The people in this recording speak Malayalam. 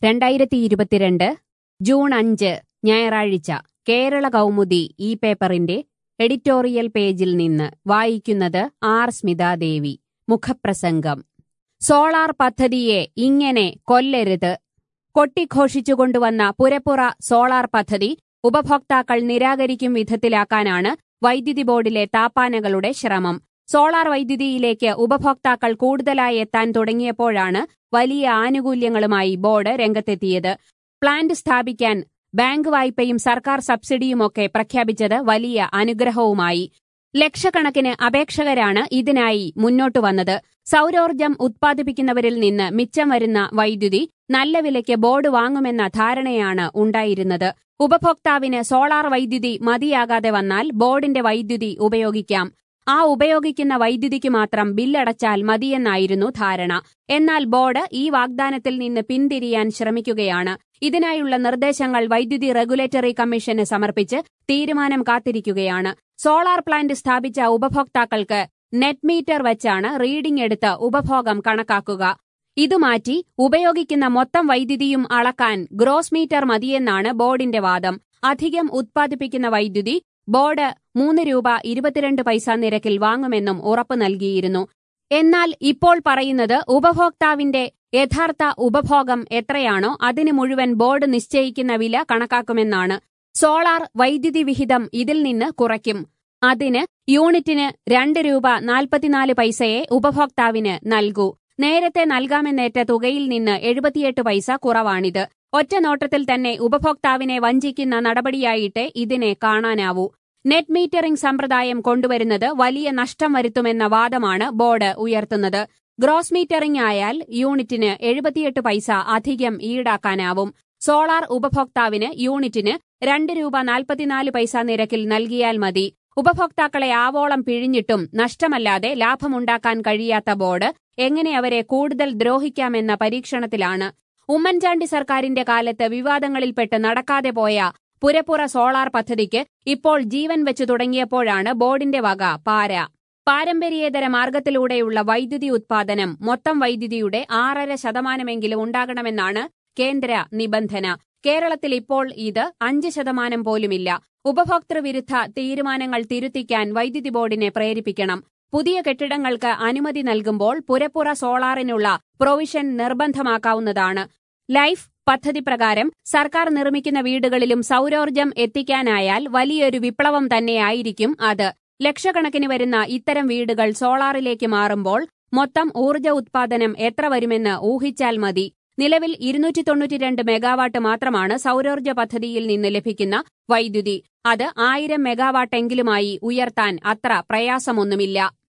രണ്ടായിരത്തി ഇരുപത്തിരണ്ട് ജൂൺ അഞ്ച് ഞായറാഴ്ച കേരള കൗമുദി ഈ പേപ്പറിന്റെ എഡിറ്റോറിയൽ പേജിൽ നിന്ന് വായിക്കുന്നത് ആർ സ്മിതാദേവി മുഖപ്രസംഗം സോളാർ പദ്ധതിയെ ഇങ്ങനെ കൊല്ലരുത് കൊട്ടിഘോഷിച്ചുകൊണ്ടുവന്ന പുരപ്പുറ സോളാർ പദ്ധതി ഉപഭോക്താക്കൾ നിരാകരിക്കും വിധത്തിലാക്കാനാണ് വൈദ്യുതി ബോർഡിലെ താപ്പാനകളുടെ ശ്രമം സോളാർ വൈദ്യുതിയിലേക്ക് ഉപഭോക്താക്കൾ കൂടുതലായി എത്താൻ തുടങ്ങിയപ്പോഴാണ് വലിയ ആനുകൂല്യങ്ങളുമായി ബോർഡ് രംഗത്തെത്തിയത് പ്ലാന്റ് സ്ഥാപിക്കാൻ ബാങ്ക് വായ്പയും സർക്കാർ സബ്സിഡിയുമൊക്കെ പ്രഖ്യാപിച്ചത് വലിയ അനുഗ്രഹവുമായി ലക്ഷക്കണക്കിന് അപേക്ഷകരാണ് ഇതിനായി മുന്നോട്ടു വന്നത് സൗരോർജം ഉത്പാദിപ്പിക്കുന്നവരിൽ നിന്ന് മിച്ചം വരുന്ന വൈദ്യുതി നല്ല വിലയ്ക്ക് ബോർഡ് വാങ്ങുമെന്ന ധാരണയാണ് ഉണ്ടായിരുന്നത് ഉപഭോക്താവിന് സോളാർ വൈദ്യുതി മതിയാകാതെ വന്നാൽ ബോർഡിന്റെ വൈദ്യുതി ഉപയോഗിക്കാം ആ ഉപയോഗിക്കുന്ന വൈദ്യുതിക്ക് മാത്രം ബില്ലടച്ചാൽ മതിയെന്നായിരുന്നു ധാരണ എന്നാൽ ബോർഡ് ഈ വാഗ്ദാനത്തിൽ നിന്ന് പിന്തിരിയാൻ ശ്രമിക്കുകയാണ് ഇതിനായുള്ള നിർദ്ദേശങ്ങൾ വൈദ്യുതി റെഗുലേറ്ററി കമ്മീഷന് സമർപ്പിച്ച് തീരുമാനം കാത്തിരിക്കുകയാണ് സോളാർ പ്ലാന്റ് സ്ഥാപിച്ച ഉപഭോക്താക്കൾക്ക് നെറ്റ് മീറ്റർ വെച്ചാണ് റീഡിംഗ് എടുത്ത് ഉപഭോഗം കണക്കാക്കുക ഇതുമാറ്റി ഉപയോഗിക്കുന്ന മൊത്തം വൈദ്യുതിയും അളക്കാൻ ഗ്രോസ് മീറ്റർ മതിയെന്നാണ് ബോർഡിന്റെ വാദം അധികം ഉത്പാദിപ്പിക്കുന്ന വൈദ്യുതി ബോർഡ് മൂന്ന് രൂപ ഇരുപത്തിരണ്ട് പൈസ നിരക്കിൽ വാങ്ങുമെന്നും ഉറപ്പു നൽകിയിരുന്നു എന്നാൽ ഇപ്പോൾ പറയുന്നത് ഉപഭോക്താവിന്റെ യഥാർത്ഥ ഉപഭോഗം എത്രയാണോ അതിന് മുഴുവൻ ബോർഡ് നിശ്ചയിക്കുന്ന വില കണക്കാക്കുമെന്നാണ് സോളാർ വൈദ്യുതി വിഹിതം ഇതിൽ നിന്ന് കുറയ്ക്കും അതിന് യൂണിറ്റിന് രണ്ട് രൂപ നാൽപ്പത്തിനാല് പൈസയെ ഉപഭോക്താവിന് നൽകൂ നേരത്തെ നൽകാമെന്നേറ്റ തുകയിൽ നിന്ന് എഴുപത്തിയെട്ട് പൈസ കുറവാണിത് ഒറ്റ നോട്ടത്തിൽ തന്നെ ഉപഭോക്താവിനെ വഞ്ചിക്കുന്ന നടപടിയായിട്ട് ഇതിനെ കാണാനാവൂ നെറ്റ് മീറ്ററിംഗ് സമ്പ്രദായം കൊണ്ടുവരുന്നത് വലിയ നഷ്ടം വരുത്തുമെന്ന വാദമാണ് ബോർഡ് ഉയർത്തുന്നത് ഗ്രോസ് മീറ്ററിംഗ് ആയാൽ യൂണിറ്റിന് എഴുപത്തിയെട്ട് പൈസ അധികം ഈടാക്കാനാവും സോളാർ ഉപഭോക്താവിന് യൂണിറ്റിന് രണ്ട് രൂപ നാൽപ്പത്തിനാല് പൈസ നിരക്കിൽ നൽകിയാൽ മതി ഉപഭോക്താക്കളെ ആവോളം പിഴിഞ്ഞിട്ടും നഷ്ടമല്ലാതെ ലാഭമുണ്ടാക്കാൻ കഴിയാത്ത ബോർഡ് എങ്ങനെ അവരെ കൂടുതൽ ദ്രോഹിക്കാമെന്ന പരീക്ഷണത്തിലാണ് ഉമ്മൻചാണ്ടി സർക്കാരിന്റെ കാലത്ത് വിവാദങ്ങളിൽപ്പെട്ട് നടക്കാതെ പോയ പുരപ്പുറ സോളാർ പദ്ധതിക്ക് ഇപ്പോൾ ജീവൻ വെച്ചു തുടങ്ങിയപ്പോഴാണ് ബോർഡിന്റെ വക പാര പാരമ്പര്യേതര മാർഗത്തിലൂടെയുള്ള വൈദ്യുതി ഉത്പാദനം മൊത്തം വൈദ്യുതിയുടെ ആറര ശതമാനമെങ്കിലും ഉണ്ടാകണമെന്നാണ് കേന്ദ്ര നിബന്ധന കേരളത്തിൽ ഇപ്പോൾ ഇത് അഞ്ച് ശതമാനം പോലുമില്ല ഉപഭോക്തൃവിരുദ്ധ തീരുമാനങ്ങൾ തിരുത്തിക്കാൻ വൈദ്യുതി ബോർഡിനെ പ്രേരിപ്പിക്കണം പുതിയ കെട്ടിടങ്ങൾക്ക് അനുമതി നൽകുമ്പോൾ പുരപ്പുറ സോളാറിനുള്ള പ്രൊവിഷൻ നിർബന്ധമാക്കാവുന്നതാണ് ലൈഫ് പദ്ധതി പ്രകാരം സർക്കാർ നിർമ്മിക്കുന്ന വീടുകളിലും സൗരോർജം എത്തിക്കാനായാൽ വലിയൊരു വിപ്ലവം തന്നെയായിരിക്കും അത് ലക്ഷക്കണക്കിന് വരുന്ന ഇത്തരം വീടുകൾ സോളാറിലേക്ക് മാറുമ്പോൾ മൊത്തം ഊർജ്ജ ഉത്പാദനം എത്ര വരുമെന്ന് ഊഹിച്ചാൽ മതി നിലവിൽ ഇരുന്നൂറ്റി തൊണ്ണൂറ്റിരണ്ട് മെഗാവാട്ട് മാത്രമാണ് സൗരോർജ്ജ പദ്ധതിയിൽ നിന്ന് ലഭിക്കുന്ന വൈദ്യുതി അത് ആയിരം മെഗാവാട്ടെങ്കിലുമായി ഉയർത്താൻ അത്ര പ്രയാസമൊന്നുമില്ല